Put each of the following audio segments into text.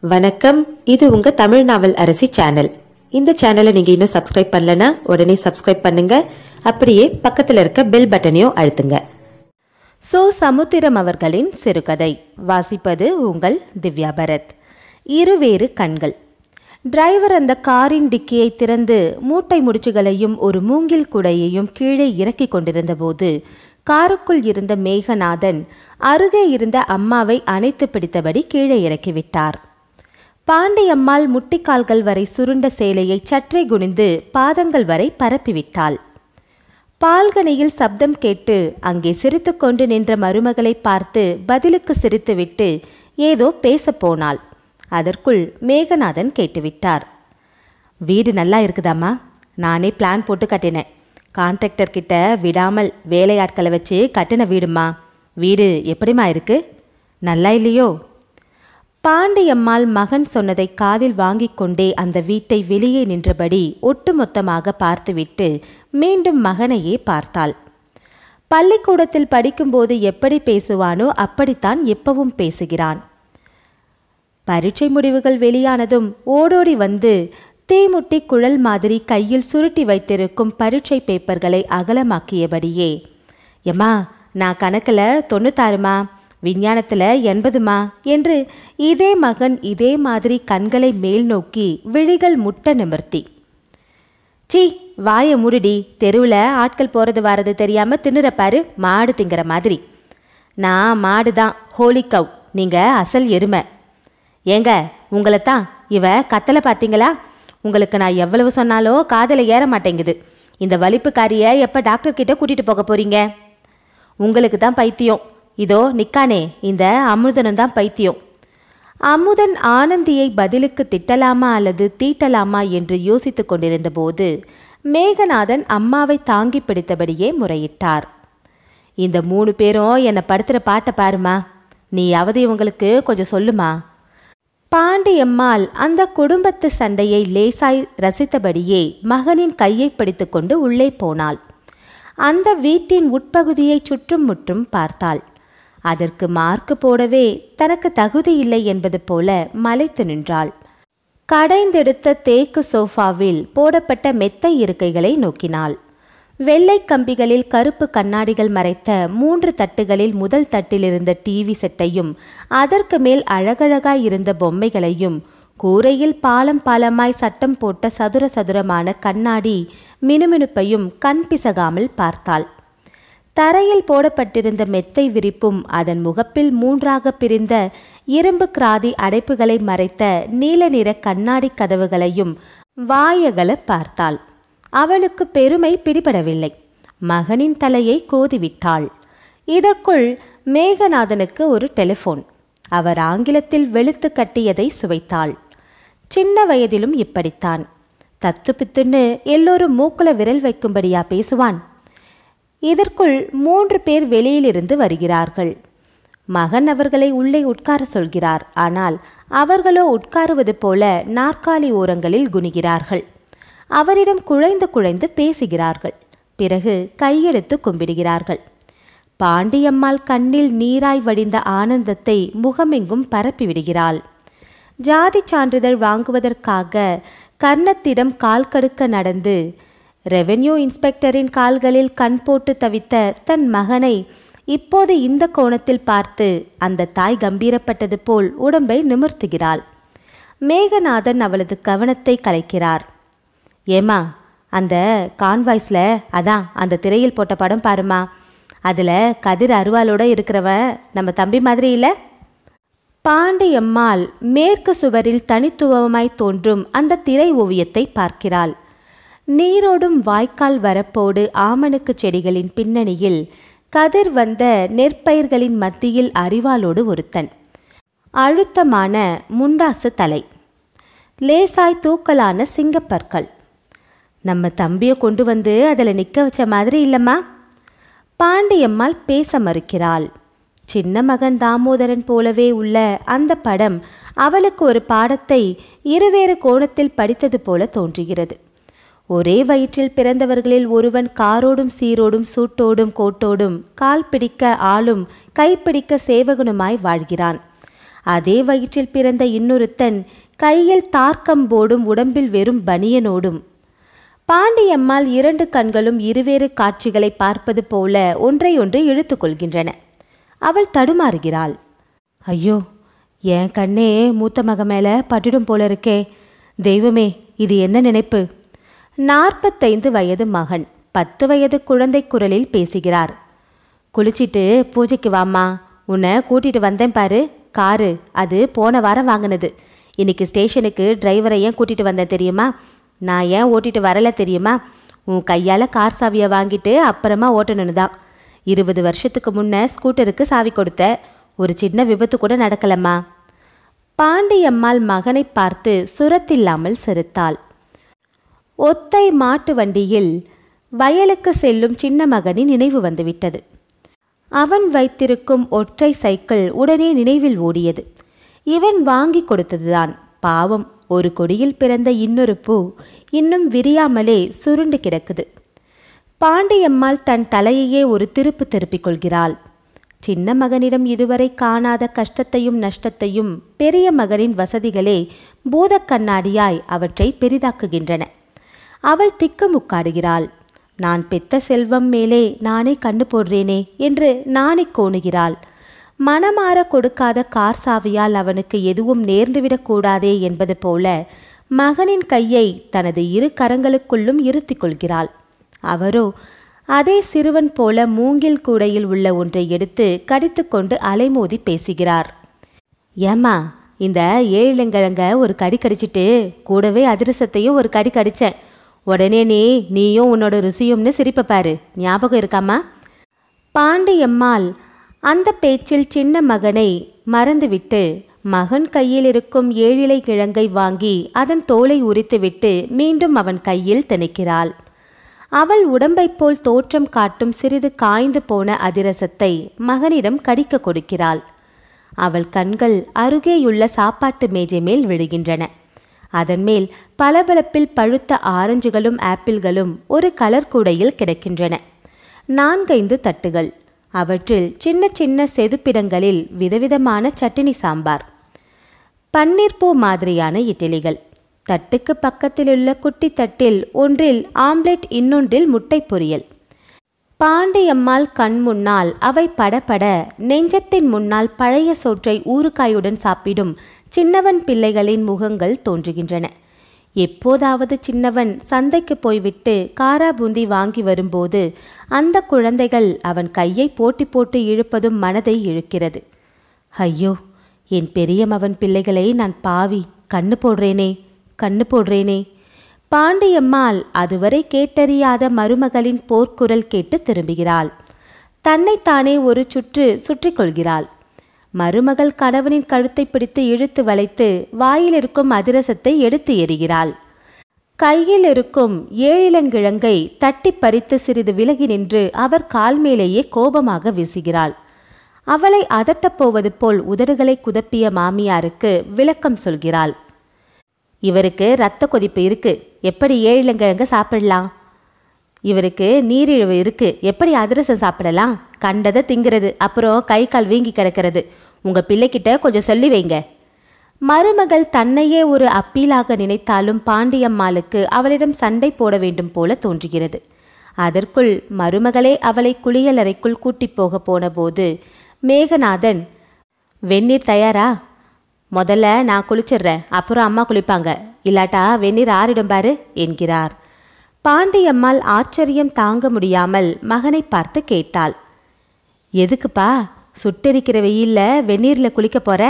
வணக்கம் இது உங்க தமிழ் நாவல் அரசி சேனல் இந்த சேனலை நீங்க இன்னும் சப்ஸ்கிரைப் பண்ணலனா உடனே சப்ஸ்கிரைப் பண்ணுங்க அப்படியே பக்கத்துல இருக்க பெல் பட்டனையும் அழுத்துங்க சோ சமுத்திரம் அவர்களின் சிறுகதை வாசிப்பது உங்கள் திவ்யா பரத் இருவேறு கண்கள் டிரைவர் அந்த காரின் டிக்கியை திறந்து மூட்டை முடிச்சுகளையும் ஒரு மூங்கில் குடையையும் கீழே இறக்கிக் கொண்டிருந்தபோது காருக்குள் இருந்த மேகநாதன் அருகே இருந்த அம்மாவை அணைத்து பிடித்தபடி கீழே இறக்கிவிட்டார் பாண்டியம்மாள் முட்டிக்கால்கள் வரை சுருண்ட சேலையை சற்றே குனிந்து பாதங்கள் வரை பரப்பிவிட்டாள் பால்கனியில் சப்தம் கேட்டு அங்கே சிரித்துக்கொண்டு நின்ற மருமகளை பார்த்து பதிலுக்கு சிரித்துவிட்டு ஏதோ பேசப் போனாள் அதற்குள் மேகநாதன் கேட்டுவிட்டார் வீடு நல்லா இருக்குதாம்மா நானே பிளான் போட்டு கட்டினேன் கான்ட்ராக்டர் கிட்ட விடாமல் வேலையாட்களை வச்சு கட்டின வீடுமா வீடு எப்படிம்மா இருக்கு நல்லா இல்லையோ பாண்டியம்மாள் மகன் சொன்னதை காதில் வாங்கிக் கொண்டே அந்த வீட்டை வெளியே நின்றபடி ஒட்டுமொத்தமாக பார்த்துவிட்டு மீண்டும் மகனையே பார்த்தாள் பள்ளிக்கூடத்தில் படிக்கும்போது எப்படி பேசுவானோ அப்படித்தான் எப்பவும் பேசுகிறான் பரீட்சை முடிவுகள் வெளியானதும் ஓடோடி வந்து தீமுட்டி குழல் மாதிரி கையில் சுருட்டி வைத்திருக்கும் பரீட்சை பேப்பர்களை அகலமாக்கியபடியே எம்மா நான் கணக்கில் தொண்ணூத்தாறுமா விஞ்ஞானத்தில் எண்பதுமா என்று இதே மகன் இதே மாதிரி கண்களை மேல் நோக்கி விழிகள் முட்ட நிமிர்த்தி சீ வாயை மூடுடி தெருவில் ஆட்கள் போகிறது வரது தெரியாம தின்னுற பாரு மாடு திங்கிற மாதிரி நான் மாடு தான் ஹோலி கவ் நீங்கள் அசல் எருமை ஏங்க உங்களை தான் இவ கத்தலை பார்த்தீங்களா உங்களுக்கு நான் எவ்வளவு சொன்னாலும் காதில் ஏற மாட்டேங்குது இந்த வலிப்புக்காரிய எப்போ டாக்டர் கிட்ட கூட்டிகிட்டு போக போறீங்க உங்களுக்கு தான் பைத்தியம் இதோ நிக்கானே இந்த அமுதனும் தான் பைத்தியம் அமுதன் ஆனந்தியை பதிலுக்கு திட்டலாமா அல்லது தீட்டலாமா என்று யோசித்துக் கொண்டிருந்த போது மேகநாதன் அம்மாவை தாங்கி பிடித்தபடியே முறையிட்டார் இந்த மூணு பேரும் என்னை படுத்துற பாட்டை பாருமா நீயாவது இவங்களுக்கு கொஞ்சம் சொல்லுமா பாண்டியம்மாள் அந்த குடும்பத்து சண்டையை லேசாய் ரசித்தபடியே மகனின் கையை பிடித்துக்கொண்டு உள்ளே போனாள் அந்த வீட்டின் உட்பகுதியை சுற்றும் முற்றும் பார்த்தாள் அதற்கு மார்க்கு போடவே தனக்கு தகுதி இல்லை என்பது போல மலைத்து நின்றாள் கடைந்தெடுத்த தேக்கு சோஃபாவில் போடப்பட்ட மெத்தை இருக்கைகளை நோக்கினாள் வெள்ளை கம்பிகளில் கருப்பு கண்ணாடிகள் மறைத்த மூன்று தட்டுகளில் முதல் தட்டில் இருந்த டிவி செட்டையும் அதற்கு மேல் அழகழகாய் இருந்த பொம்மைகளையும் கூரையில் பாலம் பாலமாய் சட்டம் போட்ட சதுர சதுரமான கண்ணாடி மினுமினுப்பையும் கண் பிசகாமல் பார்த்தாள் தரையில் போடப்பட்டிருந்த மெத்தை விரிப்பும் அதன் முகப்பில் மூன்றாக பிரிந்த இரும்பு கிராதி அடைப்புகளை மறைத்த நீல நிற கண்ணாடி கதவுகளையும் வாயகல பார்த்தாள் அவளுக்கு பெருமை பிடிபடவில்லை மகனின் தலையை கோதிவிட்டாள் இதற்குள் மேகநாதனுக்கு ஒரு டெலிஃபோன் அவர் ஆங்கிலத்தில் வெளுத்து கட்டியதை சுவைத்தாள் சின்ன வயதிலும் இப்படித்தான் தத்து பித்துன்னு எல்லோரும் மூக்குல விரல் வைக்கும்படியா பேசுவான் இதற்குள் மூன்று பேர் வெளியிலிருந்து வருகிறார்கள் மகன் அவர்களை உள்ளே உட்கார சொல்கிறார் ஆனால் அவர்களோ உட்காருவது போல நாற்காலி ஓரங்களில் குனிகிறார்கள் அவரிடம் குழைந்து குழைந்து பேசுகிறார்கள் பிறகு கையெடுத்து கும்பிடுகிறார்கள் பாண்டியம்மாள் கண்ணில் நீராய் வடிந்த ஆனந்தத்தை முகமெங்கும் பரப்பிவிடுகிறாள் ஜாதி சான்றிதழ் வாங்குவதற்காக கர்ணத்திடம் கால் கடுக்க நடந்து ரெவென்யூ இன்ஸ்பெக்டரின் கால்களில் கண் போட்டு தவித்த தன் மகனை இப்போது இந்த கோணத்தில் பார்த்து அந்த தாய் கம்பீரப்பட்டது போல் உடம்பை நிமிர்த்துகிறாள் மேகநாதன் அவளது கவனத்தை கலைக்கிறார் ஏமா அந்த கான்வாய்ஸில் அதான் அந்த திரையில் போட்ட படம் பாருமா அதில் கதிர் அருவாளோட இருக்கிறவ நம்ம தம்பி மாதிரி இல்லை பாண்டியம்மாள் மேற்கு சுவரில் தனித்துவமாய் தோன்றும் அந்த திரை ஓவியத்தை பார்க்கிறாள் நீரோடும் வாய்க்கால் வரப்போடு ஆமணுக்கு செடிகளின் பின்னணியில் கதிர் வந்த நெற்பயிர்களின் மத்தியில் அறிவாளோடு ஒருத்தன் அழுத்தமான முண்டாசு தலை லேசாய் தூக்கலான சிங்கப்பற்கள் நம்ம தம்பியை கொண்டு வந்து அதில் நிற்க வச்ச மாதிரி இல்லைம்மா பாண்டியம்மாள் பேச மறுக்கிறாள் சின்ன மகன் தாமோதரன் போலவே உள்ள அந்த படம் அவளுக்கு ஒரு பாடத்தை இருவேறு கோணத்தில் படித்தது போல தோன்றுகிறது ஒரே வயிற்றில் பிறந்தவர்களில் ஒருவன் காரோடும் சீரோடும் சூட்டோடும் கோட்டோடும் கால் பிடிக்க ஆளும் கைப்பிடிக்க சேவகனுமாய் வாழ்கிறான் அதே வயிற்றில் பிறந்த இன்னொருத்தன் கையில் தார்க்கம் போடும் உடம்பில் வெறும் பனியனோடும் பாண்டியம்மாள் இரண்டு கண்களும் இருவேறு காட்சிகளை பார்ப்பது போல ஒன்றையொன்று இழுத்து கொள்கின்றன அவள் தடுமாறுகிறாள் ஐயோ என் கண்ணே மூத்த மக மேல பட்டுடும் போல இருக்கே தெய்வமே இது என்ன நினைப்பு நாற்பத்தைந்து வயது மகன் பத்து வயது குழந்தை குரலில் பேசுகிறார் குளிச்சிட்டு பூஜைக்கு வாம்மா உன்னை கூட்டிட்டு வந்தேன் பாரு காரு அது போன வாரம் வாங்கினது இன்னைக்கு ஸ்டேஷனுக்கு டிரைவரை ஏன் கூட்டிட்டு வந்தேன் தெரியுமா நான் ஏன் ஓட்டிட்டு வரல தெரியுமா உன் கையால் கார் சாவியை வாங்கிட்டு அப்புறமா ஓட்டணுன்னு தான் இருபது வருஷத்துக்கு முன்ன ஸ்கூட்டருக்கு சாவி கொடுத்த ஒரு சின்ன விபத்து கூட நடக்கலம்மா பாண்டியம்மாள் மகனை பார்த்து சுரத்தில்லாமல் சிரித்தாள் ஒத்தை மாட்டு வண்டியில் வயலுக்கு செல்லும் சின்ன மகனின் நினைவு வந்துவிட்டது அவன் வைத்திருக்கும் ஒற்றை சைக்கிள் உடனே நினைவில் ஓடியது இவன் வாங்கி கொடுத்ததுதான் பாவம் ஒரு கொடியில் பிறந்த இன்னொரு பூ இன்னும் விரியாமலே சுருண்டு கிடக்குது பாண்டியம்மாள் தன் தலையையே ஒரு திருப்பு திருப்பிக் கொள்கிறாள் சின்ன மகனிடம் இதுவரை காணாத கஷ்டத்தையும் நஷ்டத்தையும் பெரிய மகனின் வசதிகளே பூதக் கண்ணாடியாய் அவற்றை பெரிதாக்குகின்றன அவள் திக்குமுக்காடுகிறாள் நான் பெத்த செல்வம் மேலே நானே கண்ணு போடுறேனே என்று நாணி கோணுகிறாள் மனமாற கொடுக்காத கார் சாவியால் அவனுக்கு எதுவும் நேர்ந்துவிடக் கூடாதே என்பது போல மகனின் கையை தனது இரு கரங்களுக்குள்ளும் இருத்திக் கொள்கிறாள் அவரோ அதே சிறுவன் போல மூங்கில் கூடையில் உள்ள ஒன்றை எடுத்து கடித்துக்கொண்டு அலைமோதி பேசுகிறார் ஏம்மா இந்த ஏழுங்கிழங்க ஒரு கடி கடிச்சிட்டு கூடவே அதிரசத்தையும் ஒரு கடி கடிச்சேன் உடனே நீ நீயும் உன்னோட ருசியும்னு சிரிப்ப பாரு ஞாபகம் இருக்காமா பாண்டியம்மாள் அந்த பேச்சில் சின்ன மகனை மறந்துவிட்டு மகன் கையில் இருக்கும் ஏழிலை கிழங்கை வாங்கி அதன் தோலை உரித்துவிட்டு மீண்டும் அவன் கையில் திணிக்கிறாள் அவள் உடம்பைப் போல் தோற்றம் காட்டும் சிறிது காய்ந்து போன அதிரசத்தை மகனிடம் கடிக்க கொடுக்கிறாள் அவள் கண்கள் அருகேயுள்ள சாப்பாட்டு மேஜை மேல் விழுகின்றன அதன் மேல் பளபளப்பில் பழுத்த ஆரஞ்சுகளும் ஆப்பிள்களும் ஒரு கலர் கூடையில் கிடக்கின்றன நான்கைந்து தட்டுகள் அவற்றில் சின்ன சின்ன செதுப்பிடங்களில் விதவிதமான சட்டினி சாம்பார் பன்னீர்பூ மாதிரியான இட்லிகள் தட்டுக்கு பக்கத்திலுள்ள குட்டி தட்டில் ஒன்றில் ஆம்லெட் இன்னொன்றில் முட்டை பொரியல் பாண்டியம்மாள் கண் முன்னால் அவை படபட நெஞ்சத்தின் முன்னால் பழைய சோற்றை ஊறுகாயுடன் சாப்பிடும் சின்னவன் பிள்ளைகளின் முகங்கள் தோன்றுகின்றன எப்போதாவது சின்னவன் சந்தைக்கு போய்விட்டு காரா பூந்தி வாங்கி வரும்போது அந்த குழந்தைகள் அவன் கையை போட்டி போட்டு இழுப்பதும் மனதை இழுக்கிறது ஐயோ என் பெரிய மவன் பிள்ளைகளை நான் பாவி கண்ணு போடுறேனே கண்ணு போடுறேனே பாண்டியம்மாள் அதுவரை கேட்டறியாத மருமகளின் போர்க்குரல் கேட்டு திரும்புகிறாள் தன்னைத்தானே ஒரு சுற்று சுற்றி கொள்கிறாள் மருமகள் கணவனின் கழுத்தை பிடித்து இழுத்து வளைத்து வாயில் இருக்கும் அதிரசத்தை எடுத்து எறிகிறாள் கையில் இருக்கும் ஏழிலங்கிழங்கை தட்டி பறித்து சிறிது விலகி நின்று அவர் கால் மேலேயே கோபமாக வீசுகிறாள் அவளை அதட்டப் போவது போல் உதடுகளை குதப்பிய மாமியாருக்கு விளக்கம் சொல்கிறாள் இவருக்கு இரத்த கொதிப்பு இருக்கு எப்படி ஏழிலங்கிழங்க சாப்பிடலாம் இவருக்கு நீரிழிவு இருக்கு எப்படி அதிரசம் சாப்பிடலாம் கண்டதை திங்கிறது அப்புறம் கை கால் வீங்கி கிடக்கிறது உங்க பிள்ளைகிட்ட கொஞ்சம் சொல்லி வைங்க மருமகள் தன்னையே ஒரு அப்பீலாக நினைத்தாலும் பாண்டியம்மாளுக்கு அவளிடம் சண்டை போட வேண்டும் போல தோன்றுகிறது அதற்குள் மருமகளே அவளை குளியலறைக்குள் கூட்டிப் போக போனபோது மேகநாதன் வெந்நீர் தயாரா முதல்ல நான் குளிச்சிடுறேன் அப்புறம் அம்மா குளிப்பாங்க இல்லாட்டா வெந்நீர் ஆறிடும் பாரு என்கிறார் பாண்டியம்மாள் ஆச்சரியம் தாங்க முடியாமல் மகனை பார்த்து கேட்டாள் எதுக்குப்பா சுட்டெரிக்கிற வெயில்ல வெந்நீர்ல குளிக்க போற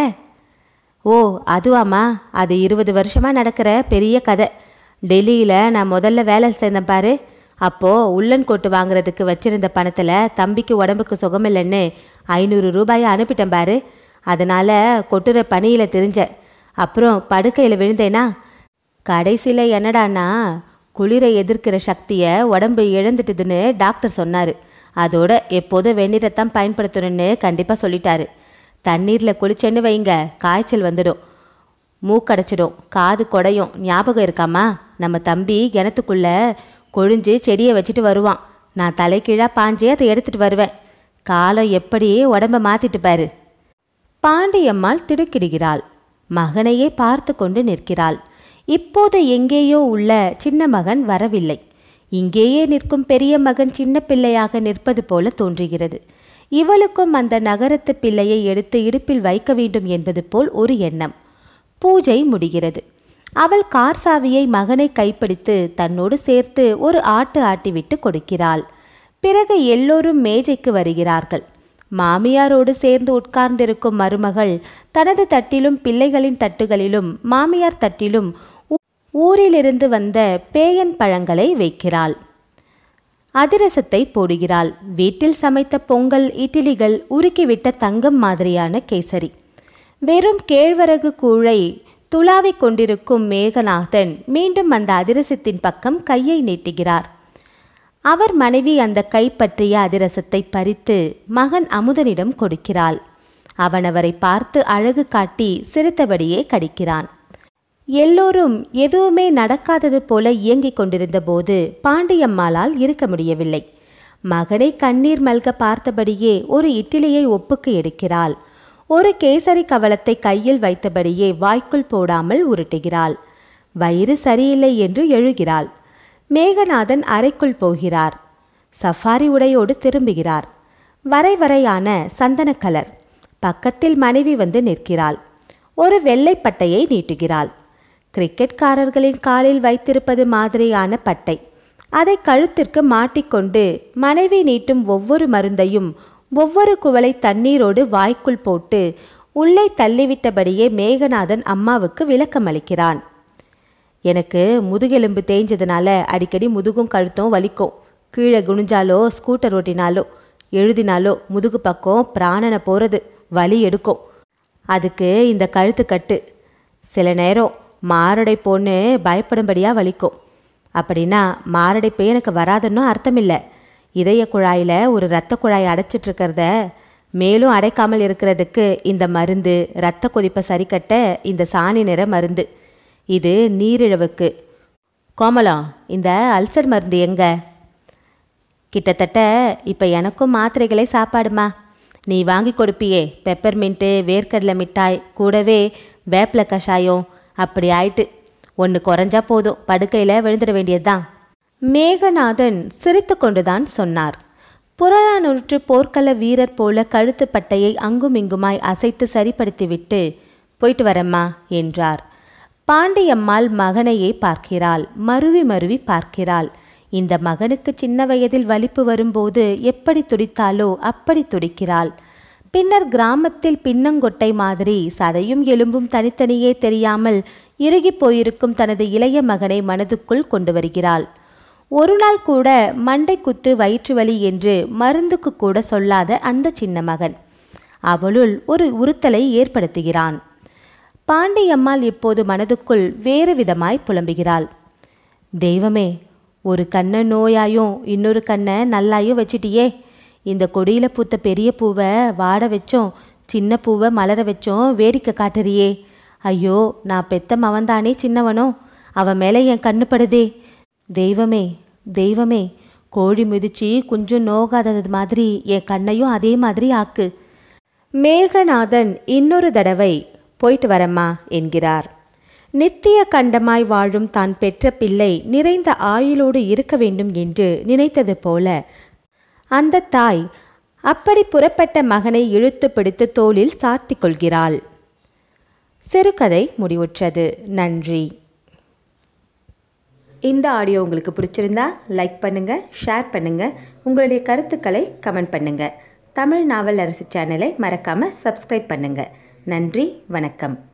ஓ அதுவாம்மா அது இருபது வருஷமா நடக்கிற பெரிய கதை டெல்லியில நான் முதல்ல வேலை சேர்ந்தேன் பாரு அப்போ உள்ளன் கோட்டு வாங்குறதுக்கு வச்சிருந்த பணத்துல தம்பிக்கு உடம்புக்கு சுகமில்லைன்னு ஐநூறு ரூபாயை அனுப்பிட்டேன் பாரு அதனால கொட்டுற பனியில தெரிஞ்சேன் அப்புறம் படுக்கையில விழுந்தேனா கடைசியில என்னடான்னா குளிரை எதிர்க்கிற சக்தியை உடம்பு இழந்துட்டுதுன்னு டாக்டர் சொன்னாரு அதோட எப்போதும் வெந்நீரைத்தான் பயன்படுத்தணும்னு கண்டிப்பா சொல்லிட்டாரு தண்ணீர்ல குளிச்சேன்னு வைங்க காய்ச்சல் வந்துடும் மூக்கடைச்சிடும் காது கொடையும் ஞாபகம் இருக்காமா நம்ம தம்பி கிணத்துக்குள்ள கொழிஞ்சு செடியை வச்சுட்டு வருவான் நான் தலைகீழா பாஞ்சே அதை எடுத்துட்டு வருவேன் காலம் எப்படி உடம்ப மாத்திட்டு பாரு பாண்டியம்மாள் திடுக்கிடுகிறாள் மகனையே பார்த்து கொண்டு நிற்கிறாள் இப்போது எங்கேயோ உள்ள சின்ன மகன் வரவில்லை இங்கேயே நிற்கும் பெரிய மகன் சின்ன பிள்ளையாக நிற்பது போல தோன்றுகிறது இவளுக்கும் அந்த நகரத்து பிள்ளையை எடுத்து இடுப்பில் வைக்க வேண்டும் என்பது போல் ஒரு எண்ணம் பூஜை முடிகிறது அவள் கார் சாவியை மகனை கைப்பிடித்து தன்னோடு சேர்த்து ஒரு ஆட்டு ஆட்டிவிட்டு கொடுக்கிறாள் பிறகு எல்லோரும் மேஜைக்கு வருகிறார்கள் மாமியாரோடு சேர்ந்து உட்கார்ந்திருக்கும் மருமகள் தனது தட்டிலும் பிள்ளைகளின் தட்டுகளிலும் மாமியார் தட்டிலும் ஊ- ஊரிலிருந்து வந்த பேயன் பழங்களை வைக்கிறாள் அதிரசத்தை போடுகிறாள் வீட்டில் சமைத்த பொங்கல் இட்லிகள் உருக்கிவிட்ட தங்கம் மாதிரியான கேசரி வெறும் கேழ்வரகு கூழை துளாவிக் கொண்டிருக்கும் மேகநாதன் மீண்டும் அந்த அதிரசத்தின் பக்கம் கையை நீட்டுகிறார் அவர் மனைவி அந்த கைப்பற்றிய அதிரசத்தை பறித்து மகன் அமுதனிடம் கொடுக்கிறாள் அவன் அவரை பார்த்து அழகு காட்டி சிரித்தபடியே கடிக்கிறான் எல்லோரும் எதுவுமே நடக்காதது போல இயங்கிக் கொண்டிருந்த போது பாண்டியம்மாளால் இருக்க முடியவில்லை மகனை கண்ணீர் மல்க பார்த்தபடியே ஒரு இட்லியை ஒப்புக்கு எடுக்கிறாள் ஒரு கேசரி கவலத்தை கையில் வைத்தபடியே வாய்க்குள் போடாமல் உருட்டுகிறாள் வயிறு சரியில்லை என்று எழுகிறாள் மேகநாதன் அறைக்குள் போகிறார் சஃபாரி உடையோடு திரும்புகிறார் வரை வரையான சந்தன கலர் பக்கத்தில் மனைவி வந்து நிற்கிறாள் ஒரு வெள்ளை பட்டையை நீட்டுகிறாள் கிரிக்கெட்காரர்களின் காலில் வைத்திருப்பது மாதிரியான பட்டை அதை கழுத்திற்கு மாட்டிக்கொண்டு மனைவி நீட்டும் ஒவ்வொரு மருந்தையும் ஒவ்வொரு குவளை தண்ணீரோடு வாய்க்குள் போட்டு உள்ளே தள்ளிவிட்டபடியே மேகநாதன் அம்மாவுக்கு விளக்கம் அளிக்கிறான் எனக்கு முதுகெலும்பு தேய்ஞ்சதுனால அடிக்கடி முதுகும் கழுத்தும் வலிக்கும் கீழே குனிஞ்சாலோ ஸ்கூட்டர் ஓட்டினாலோ எழுதினாலோ முதுகு பக்கம் பிராணனை போகிறது வலி எடுக்கும் அதுக்கு இந்த கழுத்து கட்டு சில நேரம் மாரடை பொண்ணு பயப்படும்படியாக வலிக்கும் அப்படின்னா மாரடைப்பு எனக்கு வராதுன்னு அர்த்தமில்லை இதய குழாயில் ஒரு இரத்த குழாய் அடைச்சிட்டு இருக்கிறத மேலும் அடைக்காமல் இருக்கிறதுக்கு இந்த மருந்து இரத்த கொதிப்பை சரி கட்ட இந்த சாணி நிற மருந்து இது நீரிழவுக்கு கோமலம் இந்த அல்சர் மருந்து எங்க கிட்டத்தட்ட இப்போ எனக்கும் மாத்திரைகளே சாப்பாடுமா நீ வாங்கி கொடுப்பியே பெப்பர்மின்ட்டு வேர்க்கடலை மிட்டாய் கூடவே வேப்பில கஷாயம் அப்படி ஆயிட்டு ஒன்று குறைஞ்சா போதும் படுக்கையில் விழுந்துட வேண்டியதுதான் மேகநாதன் சிரித்து கொண்டுதான் சொன்னார் புறநானூற்று போர்க்கள வீரர் போல கழுத்து பட்டையை அங்குமிங்குமாய் அசைத்து சரிப்படுத்திவிட்டு போயிட்டு வரம்மா என்றார் பாண்டியம்மாள் மகனையே பார்க்கிறாள் மருவி மருவி பார்க்கிறாள் இந்த மகனுக்கு சின்ன வயதில் வலிப்பு வரும்போது எப்படி துடித்தாலோ அப்படி துடிக்கிறாள் பின்னர் கிராமத்தில் பின்னங்கொட்டை மாதிரி சதையும் எலும்பும் தனித்தனியே தெரியாமல் இறுகிப் போயிருக்கும் தனது இளைய மகனை மனதுக்குள் கொண்டு வருகிறாள் ஒரு நாள் கூட மண்டை குத்து வயிற்று வலி என்று மருந்துக்கு கூட சொல்லாத அந்த சின்ன மகன் அவளுள் ஒரு உறுத்தலை ஏற்படுத்துகிறான் பாண்டியம்மாள் இப்போது மனதுக்குள் வேறு விதமாய் புலம்புகிறாள் தெய்வமே ஒரு கண்ணை நோயாயும் இன்னொரு கண்ணை நல்லாயும் வச்சிட்டியே இந்த கொடியில பூத்த பெரிய பூவை வாட வச்சோம் சின்ன பூவை மலர வச்சோம் வேடிக்கை காட்டுறியே ஐயோ நான் பெத்த மவன்தானே சின்னவனோ அவன் மேலே என் கண்ணு படுதே தெய்வமே தெய்வமே கோழி மிதிச்சு கொஞ்சம் நோகாதது மாதிரி என் கண்ணையும் அதே மாதிரி ஆக்கு மேகநாதன் இன்னொரு தடவை போயிட்டு வரம்மா என்கிறார் நித்திய கண்டமாய் வாழும் தான் பெற்ற பிள்ளை நிறைந்த ஆயுளோடு இருக்க வேண்டும் என்று நினைத்தது போல அந்த தாய் அப்படி புறப்பட்ட மகனை இழுத்து பிடித்து தோளில் சாத்திக் கொள்கிறாள் சிறுகதை முடிவுற்றது நன்றி இந்த ஆடியோ உங்களுக்கு பிடிச்சிருந்தா லைக் பண்ணுங்க ஷேர் பண்ணுங்க உங்களுடைய கருத்துக்களை கமெண்ட் பண்ணுங்க தமிழ் நாவல் அரசு சேனலை மறக்காம சப்ஸ்கிரைப் பண்ணுங்க நன்றி வணக்கம்